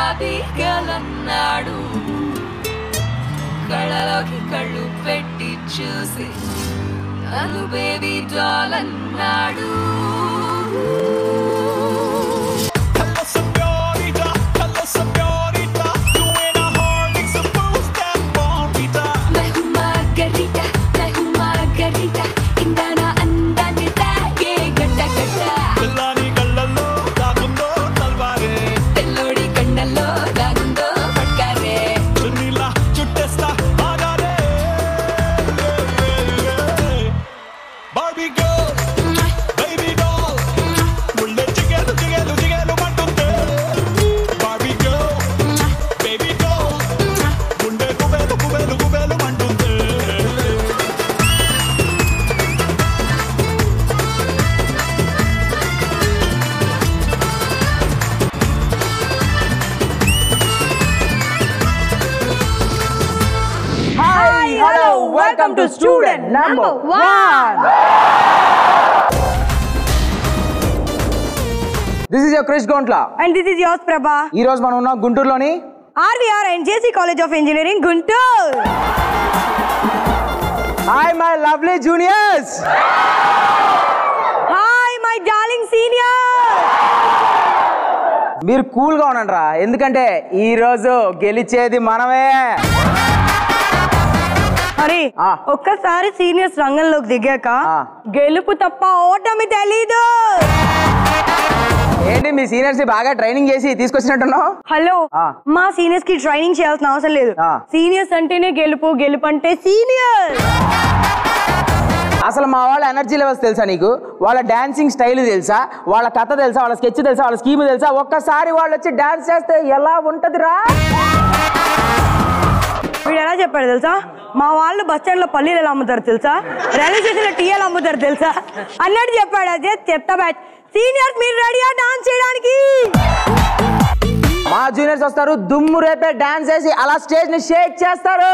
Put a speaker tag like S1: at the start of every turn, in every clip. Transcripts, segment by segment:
S1: Bobby girl అన్నాడు కళ్ళలోకి కళ్ళు పెట్టి చూసి నన్ను బేబీ డాల్ అన్నాడు
S2: Hello, señorita. Hello, señorita. You in a Harley's a boost that bonita.
S1: मैं हूँ मार्गरीटा मैं हूँ मार्गरीटा ఇందాన అందాన్ని తాగే గడ్డ గడ్డ
S2: పిల్లని కళ్ళల్లో దాగుందో తల్వారే
S1: తెల్లోడి కండల్లో దాగుందో పట్కారే
S2: చున్నీలా చుట్టేస్తా ఆగారే బార్బీ గర్ల్ బేబీ డాల్ గుండె జిగేలు జిగేలు జిగేలు మంటుంటే బార్బీ గర్ల్ బేబీ డాల్ గుండె కుబేలు కుబేలు కుబేలు మంటుంటే
S3: Hi, hello, welcome to student number one.
S4: This is your Krish Gontla
S3: And this is yours, Prabha.
S4: ఈ రోజు మనం ఉన్నాం గుంటూరులోని
S3: RVR and JC College of Engineering, Guntur.
S4: Hi my lovely juniors
S3: Hi, my darling senior.
S4: మీరు కూల్ గా ఉండండి రా ఎందుకంటే ఈ రోజు గెలిచేది మనమే
S3: మరి
S4: ఆ.
S3: ఒక్కసారి సీనియర్స్ రంగంలోకి దిగాక
S4: ఆ.
S3: గెలుపు తప్ప ఓటమి తెలీదు
S4: ఏంటి మీ సీనియర్స్ బాగా ట్రైనింగ్ చేసి తీసుకొచ్చినట్టున్నావు
S3: హలో
S4: ఆ.
S3: మా సీనియర్స్ కి ట్రైనింగ్ చేయాల్సిన అవసరం లేదు
S4: ఆ.
S3: సీనియర్స్ అంటేనే గెలుపు గెలుపు అంటే సీనియర్
S4: అసలు మా వాళ్ళ ఎనర్జీ లెవెల్స్ తెలుసా నీకు వాళ్ళ డాన్సింగ్ స్టైల్ తెలుసా వాళ్ళ కథ తెలుసా వాళ్ళ స్కెచ్ తెలుసా వాళ్ళ స్కీమ్ తెలుసా ఒక్కసారి వాళ్ళు వచ్చి డాన్స్ చేస్తే ఎలా ఉంటదిరా
S3: వీడు ఎలా చెప్పాడు తెలుసా మా వాళ్ళు బస్ స్టాండ్ లో పల్లీలు ఎలా అమ్ముతారు తెలుసా రైల్వే స్టేషన్ లో టీఎల్ అమ్ముతారు తెలుసా అన్నట్టు చెప్పాడు అదే చెత్త బ్యాచ్ సీనియర్స్ మీరు రెడీయా డాన్స్ చేయడానికి
S4: మా జూనియర్స్ వస్తారు దుమ్ము రేపే డాన్స్ చేసి అలా స్టేజ్ ని షేక్ చేస్తారు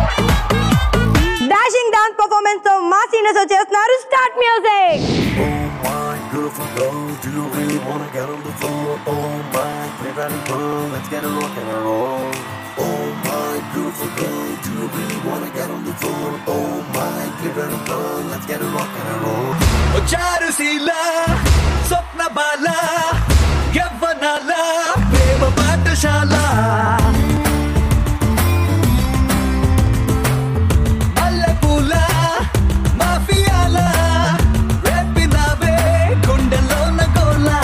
S3: డాషింగ్ డాన్స్ పర్ఫార్మెన్స్ తో మా సీనియర్స్ వచ్చేస్తున్నారు start music
S5: my beautiful girl, do you really wanna get on the floor? Oh my, play that and roll, let's get a rock and a roll. Oh my beautiful girl, do you really wanna get on the floor? Oh my, play that and roll, let's get a rock and a roll.
S2: చారుశీల స్వప్న బాల యవ్వనాల ప్రేమ పాఠశాల మల్లెపూల మాఫియాల రేపినావే గుండెలోన గోలా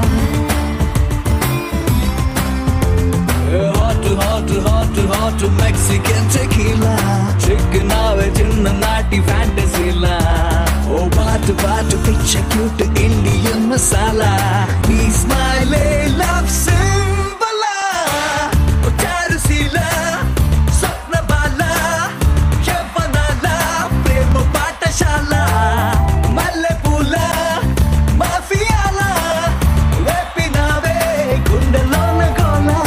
S2: hot hot hot hot Mexican tequila చిక్కునావే చిన్న నాటి ఫ్యాంటసీలా ఓ బాటు బాటు పిచ్చ క్యూట్ ఇండియన్ మసాలా నీ స్మైలే లవ్ సింబలా ఓ చారుశీలా స్వప్న బాల యవ్వనాల ప్రేమ పాఠశాల మల్లెపూల మాఫియాల రేపినావే గుండెలోన గోలా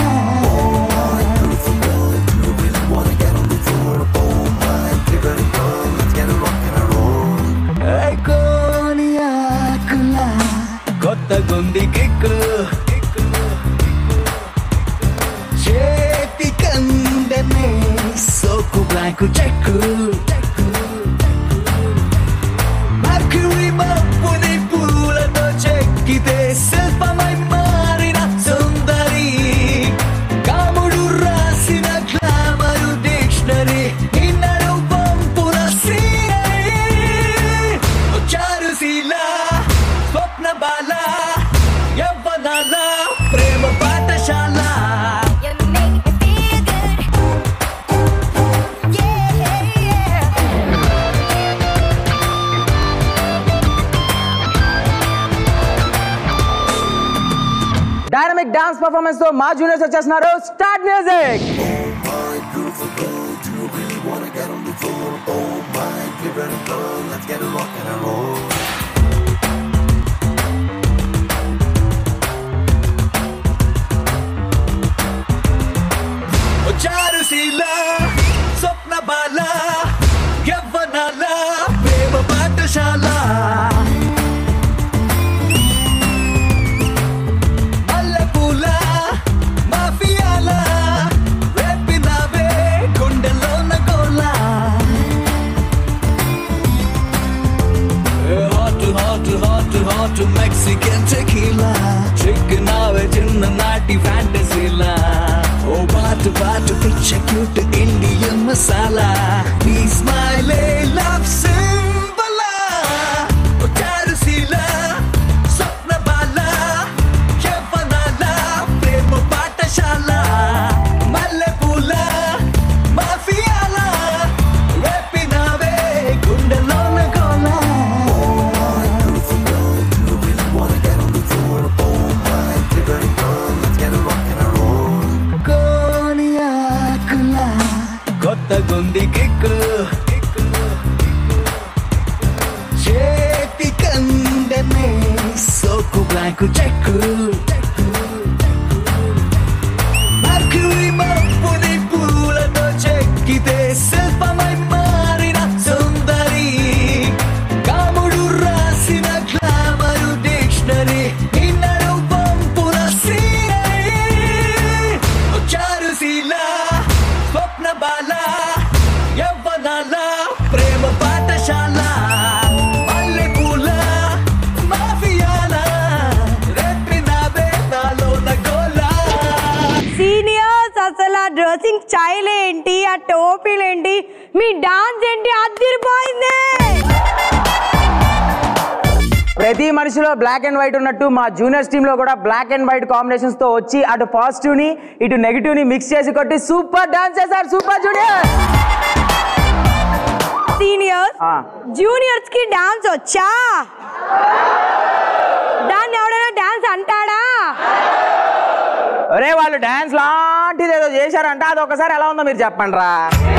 S2: కొత్త గుండి కిక్కు చేతి కందనే సోకు బ్లాంకు చెక్కు మర్క్యూరీ మప్పుని పూలతో చెక్కితే శిల్పమై మారిన సుందరి కాముడు రాసిన గ్లామరు డిక్షనరీ ఇన్నడు పంపున చారుశీల స్వప్న బాల యవ్వనాల ప్రేమ పాఠశాల
S1: You make me feel good. Yeah, yeah.
S4: Dynamic dance performance తో మా జూనియర్స్ వచ్చేస్తున్నారు start music
S5: My beautiful girl, do you really wanna get on the floor? Oh my, play that and roll, let's get a rock and a roll.
S2: చారుశీల స్వప్న బాల యవ్వనాల ప్రేమ పాఠశాల మల్లెపూల మాఫియా
S6: పాటు పాటు పిచ్చ క్యూట్ ఇండియన్ మసాలా నీ స్మైలే లవ్ సింబలా చారుశీల స్వప్న బాల యవ్వనాల ప్రేమ పాఠశాల మల్లెపూల మాఫియాల రేపినావే గుండెలోన గోలా కోనియాకులా కొత్త గుండి కిక్కు చేతి కందనే సోకు బ్లాంకు చెక్కు మర్క్యూరీ మప్పుని పూలతో చెక్కితే శిల్పమై మారిన సుందరి కాముడు రాసిన గ్లామరు డిక్షనరీ ఇన్నడు పంపున సీనరీ చారుశీల స్వప్న బాల యవ్వనాల ప్రేమ పాఠశాల మల్లెపూల మాఫియాల రేపినావే నాలోన గోలా
S3: సీనియర్స్ అసలు ఆ డ్రెస్సింగ్ స్టైల్ ఏంటి ఆ టోపీలు ఏంటి మీ డాన్స్ ఏంటి అదిరిపోయింది
S4: ప్రతి మనిషిలో బ్లాక్ అండ్ వైట్ ఉన్నట్టు మా జూనియర్స్ టీమ్ లో కూడా బ్లాక్ అండ్ వైట్ కాంబినేషన్స్ తో వచ్చి అటు పాజిటివ్ ని ఇటు నెగిటివ్ ని మిక్స్ చేసి కొట్టి సూపర్ డాన్స్ చేశారు సూపర్ జూనియర్
S3: సీనియర్స్
S4: ఆ.
S3: జూనియర్స్ కి డాన్స్ వచ్చా దాన్ని ఎవడైనా డాన్స్ అంటాడా
S4: ఒరే వాళ్ళు డాన్స్ లాంటిది ఏదో చేశారంట అది ఒకసారి ఎలా ఉందో మీరు చెప్పండి రా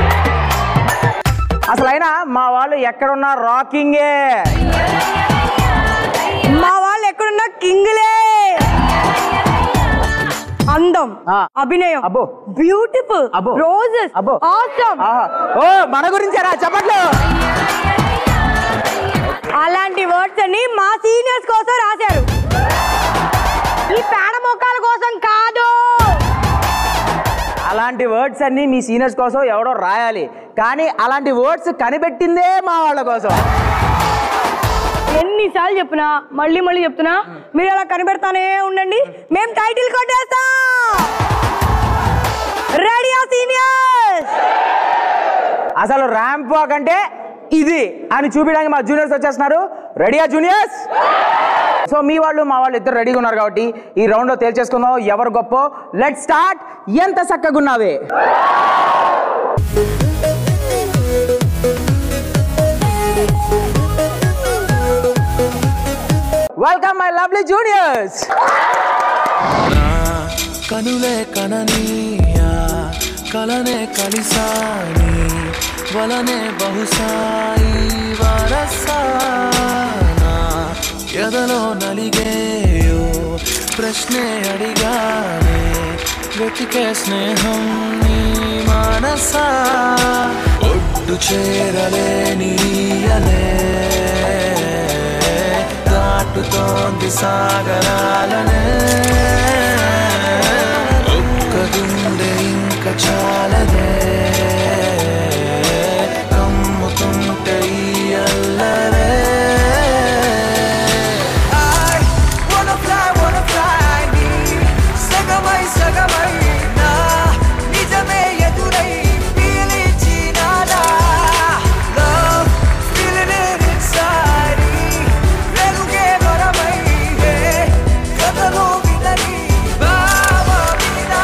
S4: అసలు అయినా మా వాళ్ళు ఎక్కడున్నా రాకింగే
S3: మా వాళ్ళు ఎక్కడున్నా కింగ్లే అందం
S4: ఆ.
S3: అభినయం
S4: అబ్బో.
S3: బ్యూటిఫుల్
S4: అబ్బో.
S3: రోజెస్
S4: అబ్బో.
S3: ఆసమ్
S4: ఆహా. ఓ మన గురించారా చెప్పట్లు
S3: అలాంటి వర్డ్స్ అన్ని మా సీనియర్స్ కోసం రాశారు ఈ పేడ మొక్కల కోసం కాదు
S4: అలాంటి వర్డ్స్ అన్ని మీ సీనియర్స్ కోసం ఎవడో రాయాలి కానీ అలాంటి వర్డ్స్ కనిపెట్టిందే మా వాళ్ళ కోసం
S3: ఎన్నిసార్లు చెప్పినా మళ్ళీ మళ్ళీ చెప్తున్నా మీరు అలా కనిపెడతానే ఉండండి మేము టైటిల్ కొట్టేస్తాం రెడీయా సీనియర్స్
S4: అసలు ర్యాంప్ వాక్ అంటే ఇది అని చూపించడానికి మా జూనియర్స్ వచ్చేస్తున్నారు రెడీయా జూనియర్స్ సో మీ వాళ్ళు మా వాళ్ళు ఇద్దరు రెడీగా ఉన్నారు కాబట్టి ఈ రౌండ్ లో తేల్చేసుకుందాం ఎవరు గొప్ప లెట్ స్టార్ట్ ఎంత చక్కగున్నావే వెల్కమ్ మై లవ్లీ జూనియర్స్
S6: నా కనులే కననీయా కలనే కలిసాని వలనే బహుశాయి వరసానా ఎదలో నలిగేయో ప్రశ్నే అడిగానే వెతికే స్నేహం నీ మనసా ఒడ్డు చేరలేనీయలే దాటుతోంది సాగరాలనే ఒక్క గుండె ఇంక చాలదే కమ్ముతుంటే ఈ అల్లరే I wanna fly, wanna fly నీ సగమై సగమై నా నిజమే ఎదురై పీలిచినాదా Love feeling it inside వెలుగే వరమై హే కథలో విదని భావమినా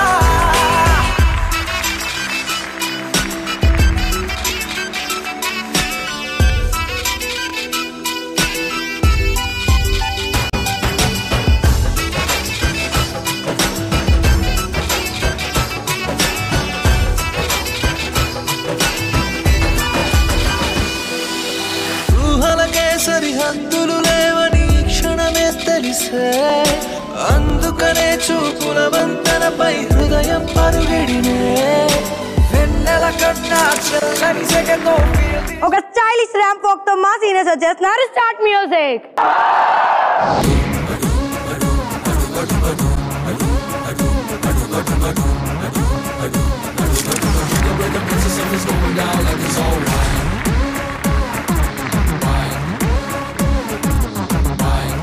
S6: ఊహలకే సరిహద్దులు లేవని ఈ క్షణమే తెలిసే అందుకనే చూపుల వంతెనపై హృదయం పరుగిడినే వెన్నెల కన్నా చల్లని సెగతో
S3: ఒక స్టైలిష్ ర్యాంప్ వాక్ తో మా సీనియర్స్ వచ్చేస్తున్నారు start music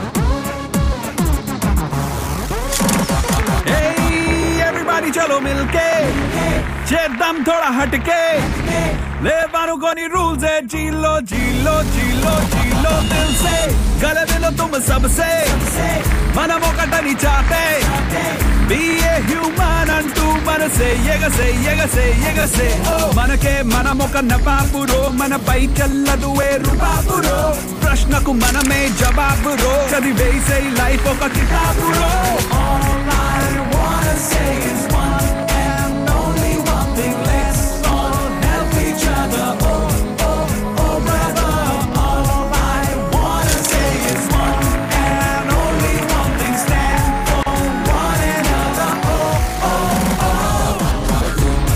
S2: Hey, everybody, chalo milk के చేద్దాం थोड़ा हटके లేవనుకొని రూల్స్ ఏ జీలో జీలో జీలో జీలో దిల్ సే గలబిలో తుమ్ సబ్సే మనం ఒకటని చాటే బిఏ హ్యూమన్ అంటూ మనసే ఎగసే ఎగసే ఎగసే మనకే మనం ఒక నవాబురో మనపై చల్లదు వేరు బాబురో ప్రశ్నకు మనమే జవాబురో చదివేసే లైఫ్ ఒక కితాబురో All I wanna say is one and only one thing. Let's all help each other. Oh, oh, oh, brother. All I wanna say is one and only one thing. Stand for one another. Oh, oh, oh.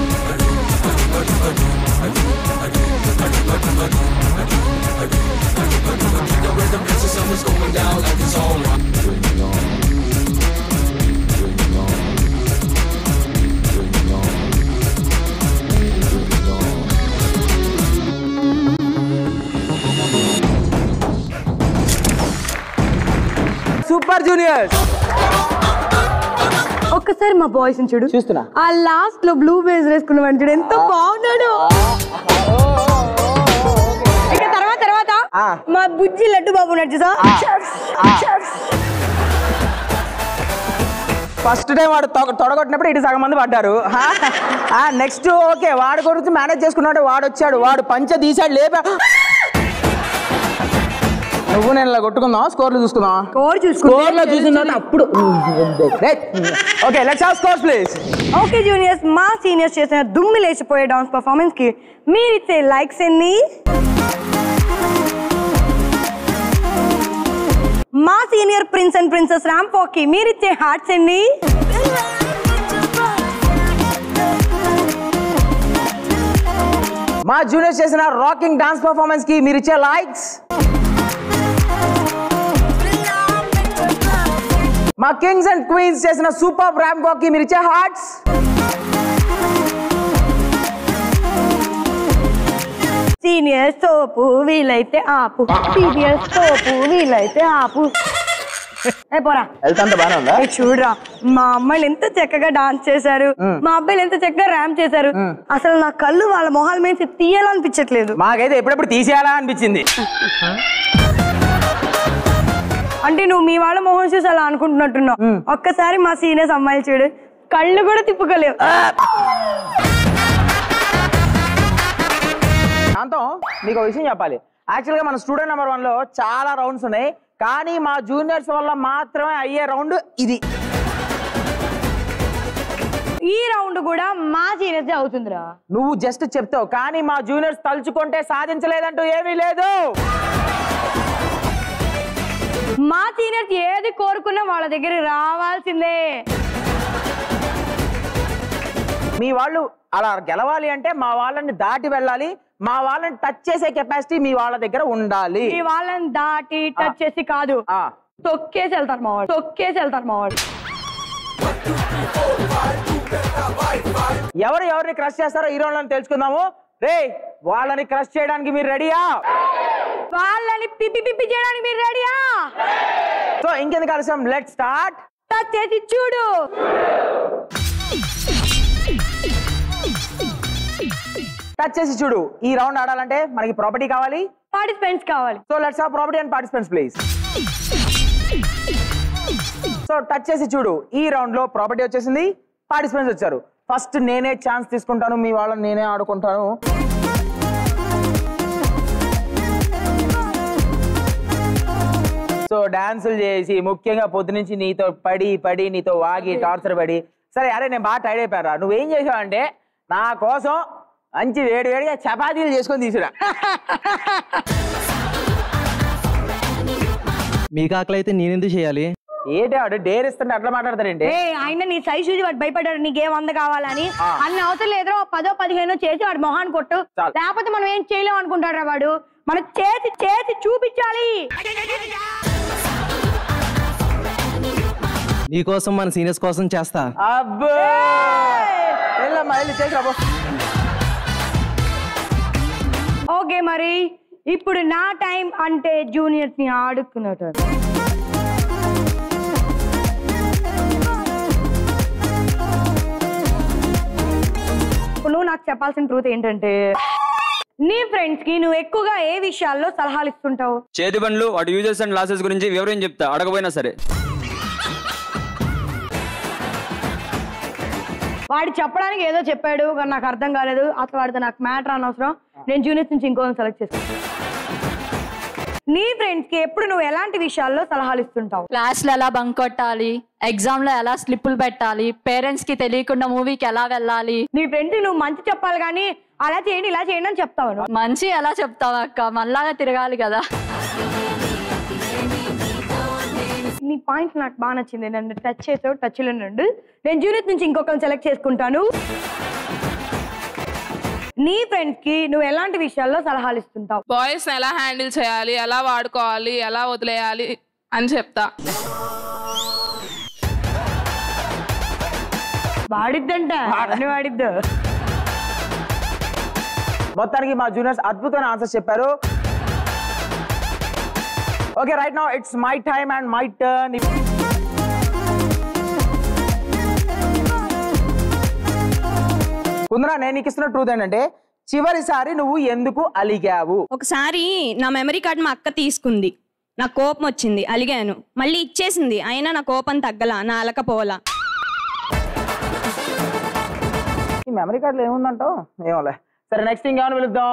S4: Super juniors
S3: ఒక్కసారి మా boys చూడు
S4: చూస్తున్నా.
S3: ఆ last లో blue base వేసుకున్న చూడు ఎంత బాగున్నాడు ఇక తర్వాత తర్వాత
S4: ఆ.
S3: మా బుజ్జి లడ్డు బాబు ఉన్నాడు చూసా
S4: ఫస్ట్ టైం వాడు తొడ- తొడగొట్టినప్పుడు ఇటు సగం మంది పడ్డారు నెక్స్ట్ ఓకే వాడి గురించి మేనేజ్ చేసుకున్నాడు వాడు వచ్చాడు వాడు పంచ తీసాడు లేపా నువ్వు నేను ఇలా కొట్టుకుందాం స్కోర్లు చూసుకుందాం
S3: స్కోర్
S4: స్కోర్ లో
S3: చూసుకుంటే
S4: చూసిన అప్పుడు okay let's have scores please
S3: okay juniors మా సీనియర్స్ చేసిన దుమ్మి లేచిపోయే డాన్స్ పర్ఫార్మెన్స్ కి మీరిచ్చే లైక్స్ ఎన్ని మా సీనియర్ ప్రిన్స్ అండ్ ప్రిన్సెస్ రాంపాక్ కి మీరిచ్చే హార్ట్స్ ఎన్ని
S4: మా జూనియర్స్ చేసిన రాకింగ్ డాన్స్ పర్ఫార్మెన్స్ కి మీరు ఇచ్చే లైక్స్ మా కింగ్స్ అండ్ క్వీన్స్ చేసిన సూపర్ ర్యాంప్ వాక్ కి మీరు ఇచ్చే హార్ట్స్
S3: సీనియర్స్ తోపు వీలైతే ఆపు సీనియర్స్ తోపు వీలైతే ఆపు ఏ పోరా
S4: వెళ్తాంత బానే ఉందా
S3: ఏ చూడరా మా అమ్మాయిలు ఎంత చక్కగా డాన్స్ చేశారు మా అబ్బాయిలు ఎంత చక్కగా ర్యామ్ చేశారు అసలు నా కళ్ళు వాళ్ళ మొహాల మీద తీయాలనిపించట్లేదు
S4: మాకైతే ఎప్పుడెప్పుడు తీసేయాలా అనిపించింది
S3: అంటే నువ్వు మీ వాళ్ళ మొహం చూసి అలా అనుకుంటున్నట్టున్నావు ఒక్కసారి మా సీనియర్స్ అమ్మాయిలు చూడు కళ్ళు కూడా తిప్పుకోలేవు
S4: శాంతం మీకు ఒక విషయం చెప్పాలి యాక్చువల్గా మన స్టూడెంట్ నెంబర్ వన్ లో చాలా రౌండ్స్ ఉన్నాయి కానీ మా జూనియర్స్ వల్ల మాత్రమే అయ్యే రౌండ్ ఇది
S3: ఈ రౌండ్ కూడా మా సీనియర్స్ అవుతుందిరా
S4: నువ్వు జస్ట్ చెప్తావు కానీ మా జూనియర్స్ తలుచుకుంటే సాధించలేదంటూ ఏమీ లేదు
S3: మా సీనియర్స్ ఏది కోరుకున్నా వాళ్ళ దగ్గర రావాల్సిందే
S4: మీ వాళ్ళు అలా గెలవాలి అంటే మా వాళ్ళని దాటి వెళ్ళాలి మా వాళ్ళని టచ్ చేసే కెపాసిటీ మీ వాళ్ళ దగ్గర ఉండాలి
S3: ఈ వాళ్ళని దాటి టచ్ చేసి కాదు
S4: ఆ,
S3: తొక్కేసి వెళ్తారు మా వాళ్ళు తొక్కేసి వెళ్తారు మా వాళ్ళు
S4: ఎవరు ఎవరిని క్రష్ చేస్తారో ఈ రోజులను తెలుసుకుందాము రే వాళ్ళని క్రష్ చేయడానికి మీరు రెడీయా
S3: వాళ్ళని పిప్పి పిప్పి చేయడానికి మీరు రెడీయా
S4: సో ఇంకెందుకు ఆలస్యం లెట్ స్టార్ట్
S3: టచ్ చేసి చూడు
S4: టచ్ చేసి చూడు ఈ రౌండ్ ఆడాలంటే మనకి ప్రాపర్టీ కావాలి
S3: పార్టిసిపెంట్స్ కావాలి
S4: so let's have property and participants please so touch చేసి చూడు ఈ రౌండ్ లో ప్రాపర్టీ వచ్చేసింది పార్టిసిపెంట్స్ వచ్చారు ఫస్ట్ నేనే ఛాన్స్ తీసుకుంటాను మీ వాళ్ళని నేనే ఆడుకుంటాను సో డాన్సులు చేసి ముఖ్యంగా పొద్దు నుంచి నీతో పడి పడి నీతో వాగి టార్చర్ పడి సరే అరే నేను బాగా టైడ్ అయిపోయారా నువ్వేం చేసావంటే నా కోసం మంచి వేడి వేడిగా చపాతీలు చేసుకొని తీసుకురా
S7: మీకు ఆకలి అయితే నేనెందుకు చేయాలి
S4: ఏంటి వాడు డేర్ ఇస్తుంటే అట్లా మాట్లాడతాడంటే
S3: ఏ ఆయన నీ సైజ్ చూసి వాడు భయపడ్డాడు నీకేం వంద కావాలని
S4: ఆ.
S3: అన్ని అవసరం లేదో పదో పదిహేనో చేసి వాడు మొహాన్ని కొట్టు
S4: చాలు.
S3: లేకపోతే మనం ఏం చేయలేం అనుకుంటాడు వాడు మనం చేసి చేసి చూపించాలి
S7: నీకోసం మన సీనియర్స్ కోసం చేస్తా
S4: అబ్బో వెళ్ళమ్మా వెళ్ళి చేసి రాబో
S3: ఓకే మరి ఇప్పుడు నా టైం అంటే జూనియర్స్ ని ఆడుకున్నట్టు నాకు చెప్పాల్సిన ట్రూత్ ఏంటంటే నీ ఫ్రెండ్స్ కి నువ్వు ఎక్కువగా ఏ విషయాల్లో సలహాలు ఇస్తుంటావు
S8: చేతి బండ్లు వాటి యూజర్స్ అండ్ లాసెస్ గురించి వివరం చెప్తా అడగపోయినా సరే
S3: వాడు చెప్పడానికి ఏదో చెప్పాడు కానీ నాకు అర్థం కాలేదు అసలు వాడితో నాకు మ్యాటర్ అనవసరం నేను జూనియర్స్ నుంచి ఇంకో సెలెక్ట్ చేసుకుంటాను నీ ఫ్రెండ్స్ కి ఎప్పుడు నువ్వు ఎలాంటి విషయాల్లో సలహాలు ఇస్తుంటావు
S9: క్లాస్ లో ఎలా బంక్ కొట్టాలి ఎగ్జామ్ లో ఎలా స్లిప్పులు పెట్టాలి పేరెంట్స్ కి తెలియకుండా మూవీకి ఎలా వెళ్ళాలి
S3: నీ ఫ్రెండ్స్ నువ్వు మంచి చెప్పాలి కానీ అలా చేయండి ఇలా చేయండి అని చెప్తావు నువ్వు.
S9: మంచి ఎలా చెప్తావు అక్క మళ్ళాగా తిరగాలి కదా
S3: నీ పాయింట్ నాకు బాగా నచ్చింది నన్ను టచ్ చేసావు టచ్ లో నుండి నేను జూనియర్ నుంచి ఇంకొకరిని సెలెక్ట్ చేసుకుంటాను నీ ఫ్రెండ్స్ కి నువ్వు ఎలాంటి విషయాల్లో సలహాలు ఇస్తుంటావు
S10: బాయ్స్ ఎలా హ్యాండిల్ చేయాలి ఎలా వాడుకోవాలి ఎలా వదిలేయాలి అని చెప్తా
S3: వాడిద్దంట అన్ని వాడిద్దు
S4: మొత్తానికి మా జూనియర్స్ అద్భుతమైన ఆన్సర్స్ చెప్పారు okay right now it's my time and my turn కుందరా నేను నీకు ఇస్తున్న ట్రూత్ ఏంటంటే చివరిసారి నువ్వు ఎందుకు అలిగావు
S11: ఒకసారి నా మెమరీ కార్డ్ మా అక్క తీసుకుంది నా కోపం వచ్చింది అలిగాను మళ్ళీ ఇచ్చేసింది అయినా నా కోపం తగ్గలా నా అలకపోలా
S4: ఈ మెమరీ కార్డులో ఏముందంటావు ఏమోలే సరే నెక్స్ట్ ఇంకేమైనా పిలుద్దాం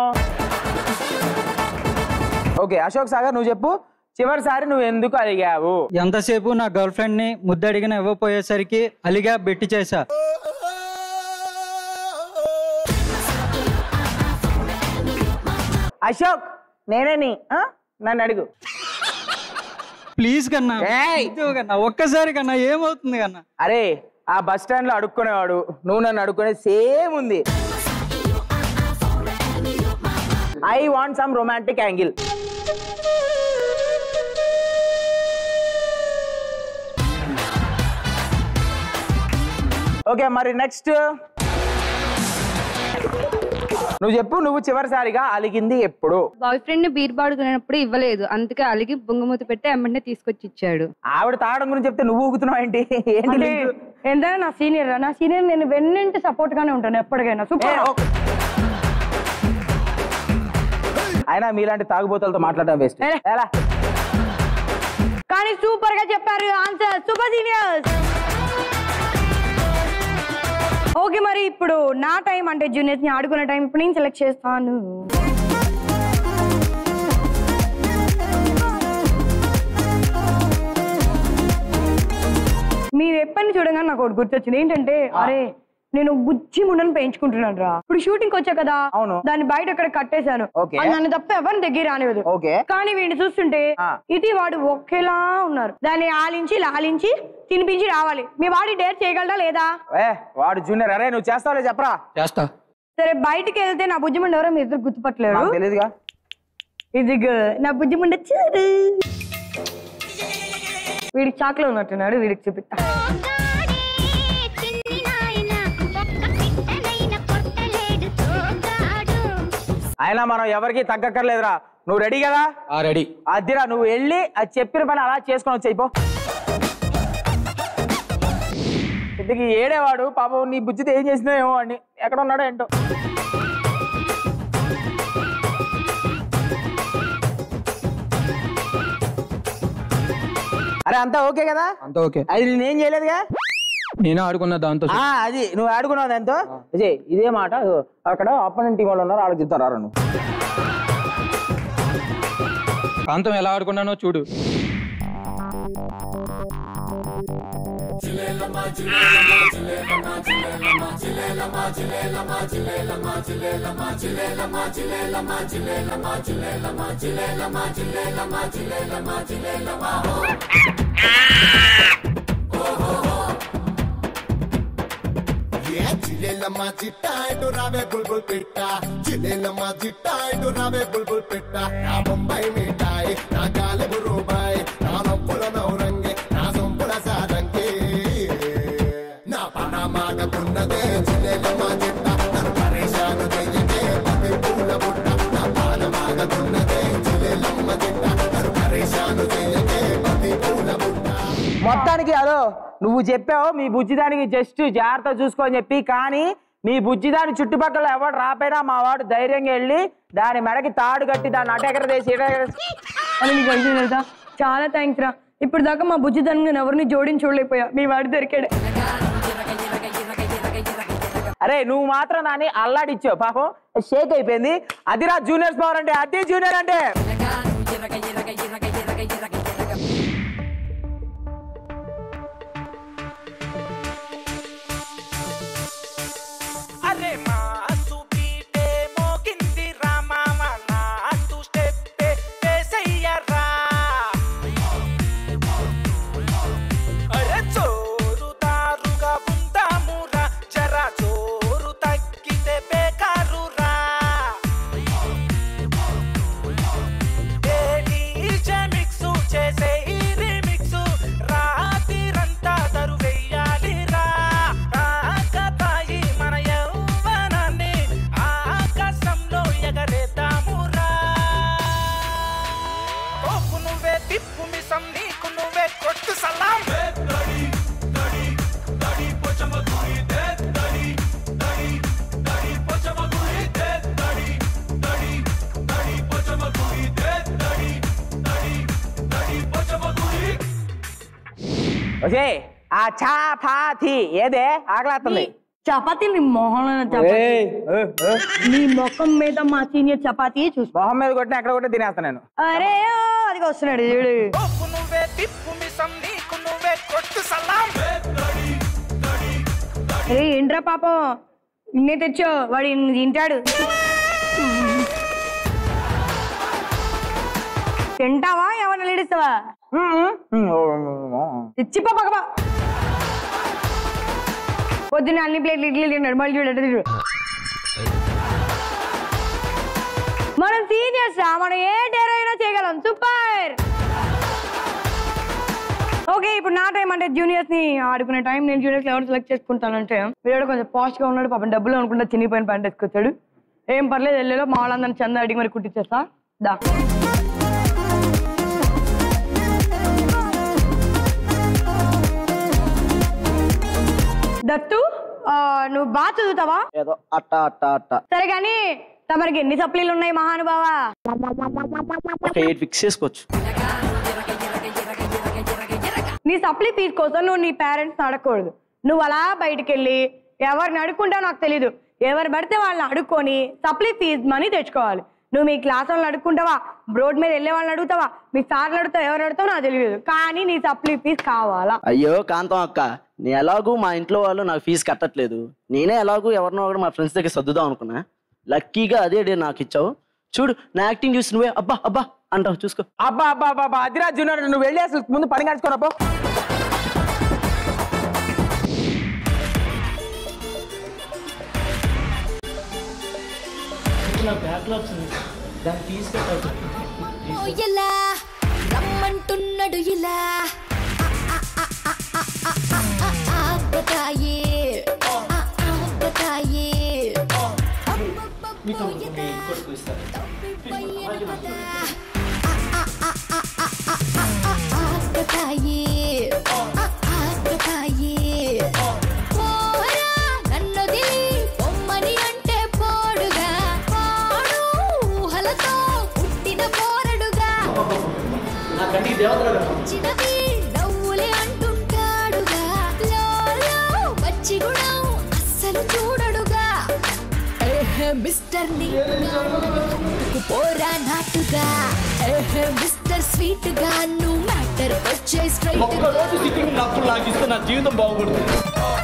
S4: ఓకే అశోక్ సాగర్ నువ్వు చెప్పు చివరిసారి నువ్వు ఎందుకు అలిగావు
S12: ఎంతసేపు నా గర్ల్ ఫ్రెండ్ ని ముద్దడిగిన ఇవ్వపోయేసరికి అలిగా బెట్టి చేశా
S4: అశోక్ నేనే నీ ఆ? నన్ను అడుగు
S12: ప్లీజ్ కన్నా
S4: ఏయ్!
S12: ఇదిగో కన్నా ఒక్కసారి కన్నా ఏమవుతుంది కన్నా
S4: అరే ఆ బస్ స్టాండ్ లో అడుక్కునేవాడు నువ్వు నన్ను అడుక్కునే సేమ్ ఉంది I want some romantic angle okay మరి నెక్స్ట్ నువ్వు చెప్పు నువ్వు చివరిసారిగా అలిగింది ఎప్పుడు
S13: బాయ్ ఫ్రెండ్ ని బీర్ పాడుకునేటప్పుడు ఇవ్వలేదు అందుకే అలిగి బొంగమూతి పెట్టి ఎమ్మంటే తీసుకొచ్చి ఇచ్చాడు
S4: ఆవిడ తాగడం గురించి చెప్తే నువ్వు ఊగుతున్నావు ఏంటి ఏంటి
S3: అంటే
S4: link?
S3: ఎంతైనా నా సీనియర్ నా సీనియర్ నేను వెన్నింటి సపోర్ట్ గానే ఉంటాను ఎప్పటికైనా
S4: ఏ,
S3: సూపర్
S4: ఓ- అయినా మీలాంటి తాగుబోతులతో మాట్లాడడం వేస్ట్
S3: ఏ.
S4: ఎలా
S3: కానీ సూపర్ గా చెప్పారు ఆన్సర్ సూపర్ సీనియర్స్ ఓకే మరి ఇప్పుడు నా టైం అంటే జూనియర్స్ ని ఆడుకునే టైం ఇప్పుడు నేను సెలెక్ట్ చేస్తాను మీరు ఎప్పటి చూడగానే నాకు ఒకటి గుర్తొచ్చింది ఏంటంటే అరే నేను బుజ్జి ముండను పెంచుకుంటున్నాను రా ఇప్పుడు షూటింగ్ వచ్చా కదా
S4: అవును.
S3: దాన్ని బయట అక్కడ కట్టేశాను
S4: ఓకే.
S3: అది నన్ను తప్ప ఎవరిని దగ్గర రానివ్వదు
S4: ఓకే.
S3: కానీ వీడిని చూస్తుంటే
S4: ఆ.
S3: ఇది వాడు ఒకేలా ఉన్నారు దాన్ని ఆలించి లాలించి తినిపించి రావాలి మీ వాడి డేర్ చేయగలడా లేదా
S4: ఏ వాడు జూనియర్ అరే నువ్వు చేస్తావులే చెప్పరా
S12: చేస్తా
S3: సరే బయటికి వెళ్తే నా బుజ్జిముండ ఎవరో మీ ఇద్దరు గుర్తుపట్టలేరు
S4: నాకు తెలియదుగా
S3: ఇదిగో నా బుజ్జిముండ చూడు వీడికి చాకులో ఉన్నట్టున్నాడు వీడికి చూపిస్తా
S4: అయినా మనం ఎవరికి తగ్గక్కర్లేదురా నువ్వు రెడీ కదా
S12: ఆ రెడీ
S4: అదిరా నువ్వు వెళ్ళి అది చెప్పిన పని అలా చేసుకొని వచ్చేయి పో ఇంతకీ ఏడేవాడు పాపం నీ బుజ్జితో ఏం చేసిందో ఏమో అని ఎక్కడ ఉన్నాడో ఏంటో అరే అంతా ఓకే కదా
S12: అంత ఓకే
S4: అది నేనేం చేయలేదుగా
S12: నేను ఆడుకున్న దాంతో
S4: ఆ, అది నువ్వు ఆడుకున్నావు దాంతో విజయ్ ఇదే మాట ఇదిగో, అక్కడ ఆపోనెంట్ టీం వాళ్ళు ఉన్నారు ఆలోచిస్తారు నువ్వు
S12: కాంతం ఎలా ఆడుకున్నానో చూడు
S5: జిలేలమ్మ చిట్టాయిటు రావే బుల్బుల్ పిట్ట జిలేలమ్మ చిట్టాయిటు రావే బుల్బుల్ పిట్ట నా బొంబాయి మిఠాయి నా గాలిబు రూపాయి నా నొప్పుల నౌరంగి నా సొంపుల సారంగి నా పన మాటకున్నదే జిలేలమ్మ చిట్ట నన్ను పరేషాను చెయ్యకే పతి పూల బుట్ట నా పాన మాగతున్నదే జిలేలమ్మ చిట్ట నన్ను పరేషాను చెయ్యకే పతి పూల బుట్ట
S4: మొత్తానికి హలో నువ్వు చెప్పావు మీ బుజ్జి దానికి జస్ట్ జాగ్రత్త చూసుకో అని చెప్పి కానీ మీ బుజ్జి దాని చుట్టుపక్కల ఎవడు రాపోయినా మా వాడు ధైర్యంగా వెళ్ళి దాని మెడకి తాడు కట్టి దాన్ని అటెకర తీసి ఇటెకర
S3: అని నీకు విషయం తెలుసా చాలా థ్యాంక్స్ రా ఇప్పుడు దాకా మా బుజ్జి దాన్ని నేను ఎవరిని జోడించి చూడలేకపోయా మీ వాడి దొరికాడు
S4: అరే నువ్వు మాత్రం దాన్ని అల్లాడిచ్చావు పాపం షేక్ అయిపోయింది అదిరా జూనియర్స్ పవర్ అంటే అదే జూనియర్ అంటే
S6: అరే మాసు పీటే మోగింది రా మామ నాటు స్టెప్పే వేసయ్యరా అరే చోరు దారుగా ఉందామురా జర చోరు తగ్గితే బేకారురా డీజే మిక్సు చేసే ఈ రీమిక్సు రాత్రిరంతా దరువెయ్యాలిరా రాకతాయి మన యవ్వనాన్ని ఆకాశంలో ఎగరేద్దామురా తోపు నువ్వే తిప్పు మిసం నీకు నువ్వే కొట్టు సలాం
S4: ఓకే ఆ చాపాతి ఏదే ఆకలేస్తుంది
S3: చపాతీ నీ మొహంలో చపాతీ
S4: ఏయ్, ఏ, ఏ.
S3: నీ ముఖం మీద మా సీనియర్ చపాతీ చూసి
S4: మొహం మీద కొట్టిన ఎక్కడ కొట్టిన తినేస్తా నేను
S3: అరే ఓ, అదిగో వస్తున్నాడు చూడు
S6: తోపు నువ్వే తిప్పు మిసం నీకు నువ్వే కొట్టు సలాం
S3: అరే ఏంట్రా పాపం నిన్నే తెచ్చో వాడు ఇన్ని తింటాడు తింటావా ఎవరిని లేడిస్తావా తెచ్చిపో పక్కపా పొద్దున్న అన్ని ప్లేట్లు ఇడ్లీ తిన్నాడు మళ్ళీ చూడు ఎట్ట చూడు మనం సీనియర్స్ మనం ఏ డేర్ అయినా చేయగలం సూపర్ ఓకే ఇప్పుడు నా టైం అంటే జూనియర్స్ ని ఆడుకునే టైం నేను జూనియర్స్ ఎవరు సెలెక్ట్ చేసుకుంటానంటే వీడు కొంచెం పాస్ట్ గా ఉన్నాడు పాపం డబ్బులు అనుకుంటా చినిగిపోయిన ప్యాంట్ వేసుకొచ్చాడు ఏం పర్లేదు వెళ్ళేలో మా వాళ్ళందరినీ చంద అడిగి మరి కుట్టించేస్తా దా దత్తు ఆ, నువ్వు బాగా చదువుతావా
S14: ఏదో అట్ట అట్ట అట్ట
S3: సరే కానీ తమరికి ఎన్ని సప్లీలు ఉన్నాయి మహానుభావా
S14: ఒక ఎయిట్ ఫిక్స్ చేసుకోవచ్చు
S3: నీ సప్లీ ఫీజు కోసం నువ్వు నీ పేరెంట్స్ అడగకూడదు నువ్వు అలా బయటికి వెళ్ళి ఎవరిని అడుక్కుంటావో నాకు తెలీదు ఎవరు పడితే వాళ్ళని అడుక్కొని సప్లీ ఫీజు మనీ తెచ్చుకోవాలి నువ్వు మీ క్లాస్ వాళ్ళని అడుక్కుంటావా రోడ్ మీద వెళ్ళే వాళ్ళని అడుగుతావా మీ సార్లు అడుగుతావు ఎవరు అడుగుతావు నాకు తెలియదు కానీ నీ సప్లీ ఫీజు కావాలా
S14: అయ్యో కాంతం అక్క నేను ఎలాగూ మా ఇంట్లో వాళ్ళు నాకు ఫీజు కట్టట్లేదు నేనే ఎలాగూ ఎవరినో ఒకటి మా ఫ్రెండ్స్ దగ్గర సర్దుదాం అనుకున్నా లక్కీగా అదే డే నాకు ఇచ్చావు చూడు నా యాక్టింగ్ చూసి నువ్వే అబ్బా అబ్బా అంటావు చూసుకో
S4: అబ్బా అబ్బా అబ్బా అబ్బా అదిరా జూనియర్ నువ్వు వెళ్ళి అసలు ముందు పని కట్టుకోరా పో
S14: దాన్ని ఫీజు కట్టాలి
S1: ఓ ఇలా రమ్మంటున్నాడు ఇలా ఆపతాయే ఆపతాయే
S14: మీతో ఇంకోటి ఇస్తాను
S1: ఆపతాయే ఆపతాయే పోరా నన్నొదిలి పొమ్మని అంటే పోడుగా పాడు ఊహలతో పుట్టిన పోరడుగా
S14: నా కంటికి దేవతలు
S1: చిన్నది నవ్వులే అంటుంటాడుగా లోలో వచ్చి గుణం అస్సలు చూడడుగా ఏహే మిస్టర్ ని పోరా నాటుగా ఏహే మిస్టర్ స్వీట్ గా నువ్వు మ్యాటర్ వచ్చే స్ట్రైట్
S14: ఒక్కరోజు సిట్టింగ్ నాకు లాగిస్తే నా జీవితం బాగుపడుతుంది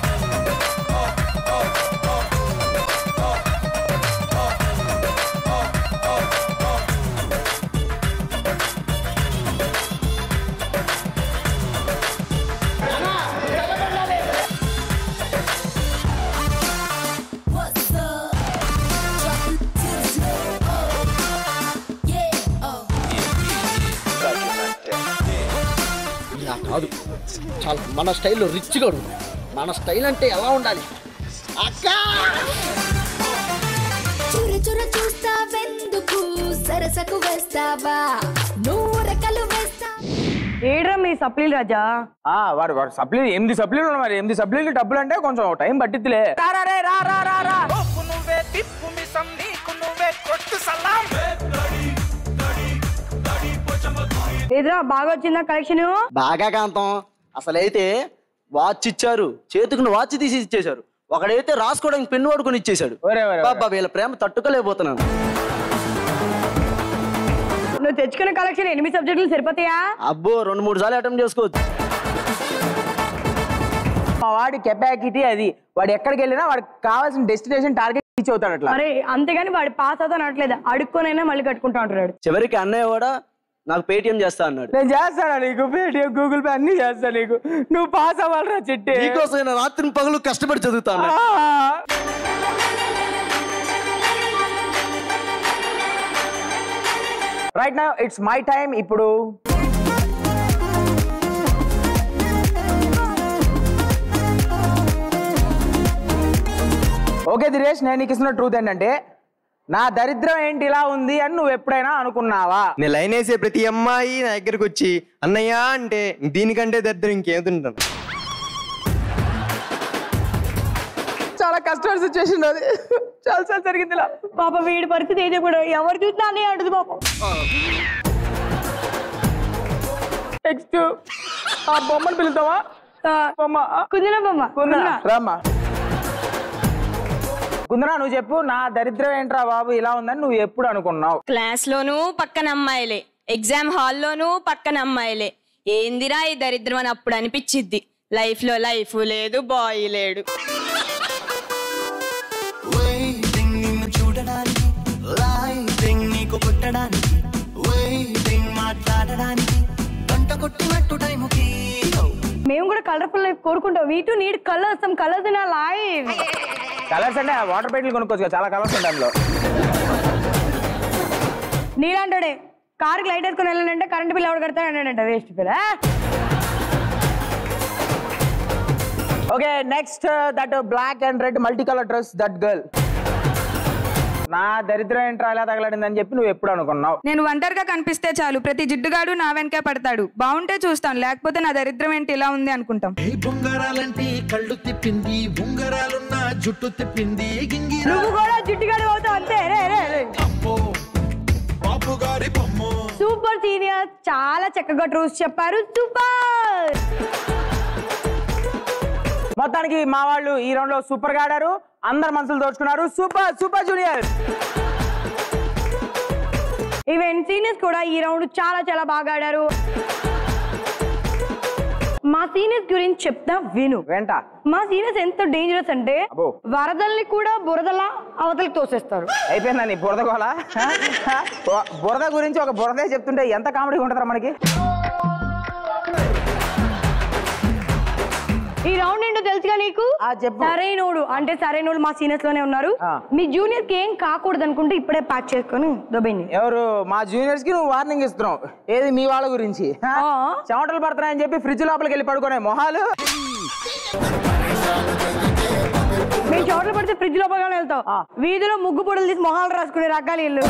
S14: ఇలా కాదు చాలా మన స్టైల్లో రిచ్గా ఉండు మన స్టైల్ అంటే ఎలా ఉండాలి అక్క
S1: చుర చుర చూస్తావెందుకు సరసకు వేస్తావా నువ్వు రెక్కలు వేస్తా
S3: ఏడ్రా మీ సప్లీలు రాజా
S4: ఆ వాడు వాడు సప్లీ ఎనిమిది సప్లీలు ఉన్నాయి మరి ఎనిమిది సప్లీలు డబ్బులు అంటే కొంచెం టైం పట్టిద్దిలే రా రా రే, రా రా రా రా
S3: ఏదో బాగా వచ్చిందా కలెక్షన్
S14: బాగా కాంతం అసలైతే వాచ్ ఇచ్చారు చేతికి వాచ్ తీసి ఇచ్చేశారు ఒకడైతే రాసుకోవడానికి పెన్ను పడుకొని ఇచ్చేశాడు బాబా వీళ్ళ ప్రేమ తట్టుకోలేకపోతున్నాను
S3: నువ్వు తెచ్చుకున్న కలెక్షన్ ఎనిమిది సబ్జెక్టులు సరిపోతాయా
S14: అబ్బో రెండు మూడు సార్లు అటెంప్ట్ చేసుకోవచ్చు
S4: మా వాడి కెపాసిటీ అది వాడు ఎక్కడికి వెళ్ళినా వాడికి కావాల్సిన డెస్టినేషన్ టార్గెట్ రీచ్ అవుతాడు అట్లా
S3: మరి అంతేగాని వాడు పాస్ అవుతాను అనట్లేదు అడుక్కొనైనా మళ్ళీ కట్టుకుంటా ఉంటాడు
S14: చివరికి అన్నయ్య కూడా నాకు పేటిఎం చేస్తా అన్నాడు
S4: నేను చేస్తాను నీకు పేటిఎం గూగుల్ పే అన్ని చేస్తాను నీకు నువ్వు పాస్ అవ్వాలరా చిట్టి
S14: నీకోసం రాత్రి పగలు కష్టపడి చదువుతాను
S4: రైట్ నా ఇట్స్ మై టైం ఇప్పుడు ఓకే దినేష్ నేను నీకు ఇస్తున్న ట్రూత్ ఏంటంటే నా దరిద్రం ఏంటి ఇలా ఉంది అని నువ్వు ఎప్పుడైనా అనుకున్నావా
S15: నేను లైన్ వేసే ప్రతి అమ్మాయి నా దగ్గరకు వచ్చి అన్నయ్య అంటే దీనికంటే దరిద్రం ఇంకేముంటాను
S4: చాలా కష్టమైన సిచ్యువేషన్ అది చాలా సార్లు జరిగింది ఇలా
S3: పాప వీడి పరిస్థితి ఏదో కూడా ఎవరు చూసినా అనే అంటుంది పాపం
S4: నెక్స్ట్ ఆ బొమ్మను పిలుతావా బొమ్మ
S3: కుందన బొమ్మ
S4: కుందన రామ్మా కుందన నువ్వు చెప్పు నా దరిద్రం ఏంట్రా బాబు ఇలా ఉందని నువ్వు ఎప్పుడు అనుకున్నావు
S11: క్లాస్ లోనూ పక్కన అమ్మాయిలే ఎగ్జామ్ హాల్లోనూ పక్కన అమ్మాయిలే ఏందిరా ఈ దరిద్రం అని అప్పుడు అనిపించిద్ది లైఫ్ లో లైఫ్ లేదు బాయ్ లేడు
S16: Waiting నిన్ను చూడడానికి లైటింగ్ నీకు కొట్టడానికి వెయిటింగ్ మాట్లాడడానికి గంట కొట్టినట్టు టైముకి
S3: మేము కూడా కలర్ఫుల్ లైఫ్ కోరుకుంటాం we too need colours some colours in our life
S4: colours అంటే వాటర్ పెయింట్లు కొనుక్కోవచ్చు కదా, చాలా కలర్స్ ఉంటాయి అందులో
S3: నీలాంటోడే కార్కి లైట్ వేసుకుని వెళ్ళానంటే కరెంట్ బిల్ ఎవడు కడతాడు అన్నాడంట వేస్ట్ పిల్ల
S4: okay next that black and red multi colour dress that girl నా దరిద్రం ఏంట్రా ఇలా తగలడింది అని చెప్పి నువ్వు ఎప్పుడు అనుకున్నావు
S17: నేను ఒంటరిగా కనిపిస్తే చాలు ప్రతి జిడ్డుగాడు నా వెనకే పడతాడు బాగుంటే చూస్తాను లేకపోతే నా దరిద్రం ఏంటి ఇలా ఉంది అనుకుంటాం
S16: బొంగరాలంటే కళ్ళు తిప్పింది ఉంగరాలున్న జుట్టు తిప్పింది
S3: నువ్వు కూడా జిట్టుగాడు అవుతావు అంతే రే రే రే
S16: బాబు గారి బొమ్మ
S3: సూపర్ సీనియర్ చాలా చక్కగా ట్రూస్ చెప్పారు సూపర్
S4: మొత్తానికి మా వాళ్ళు ఈ రౌండ్ లో సూపర్ గా ఆడారు అందరు మనసులు దోచుకున్నారు super super junior
S3: even seniors కూడా ఈ రౌండ్ చాలా చాలా బాగా ఆడారు మా సీనియర్స్ గురించి చెప్తా విను
S4: వెంట
S3: మా సీనియర్స్ ఎంత డేంజరస్ అంటే
S4: అబ్బో.
S3: వరదల్ని కూడా బురదలా అవతలకి తోసేస్తారు
S4: అయిపోయిందా నీ బురద గోల బురద గురించి ఒక బురదే చెప్తుంటే ఎంత కామెడీ ఉంటుందా మనకి
S3: ఈ రౌండ్ ఏంటో తెలుసుగా నీకు సరైనోడు అంటే సరైనోడు మా సీనియర్స్ లోనే ఉన్నారు మీ జూనియర్ కి ఏం కాకూడదు అనుకుంటే ఇప్పుడే ప్యాక్ చేసుకొని దొబ్బైంది
S4: ఎవరు మా జూనియర్స్ కి నువ్వు వార్నింగ్ ఇస్తున్నావు ఏది మీ వాళ్ళ గురించి హా? చెమటలు పడుతున్నాయని చెప్పి ఫ్రిడ్జ్ లోపలికి వెళ్ళి పడుకునే మొహాలు
S3: మేము చోట్ల పడితే ఫ్రిడ్జ్ లోపలగానే వెళ్తాం వీధిలో ముగ్గు పొడలు తీసి మొహాలు రాసుకునే రకాలు ఇల్లు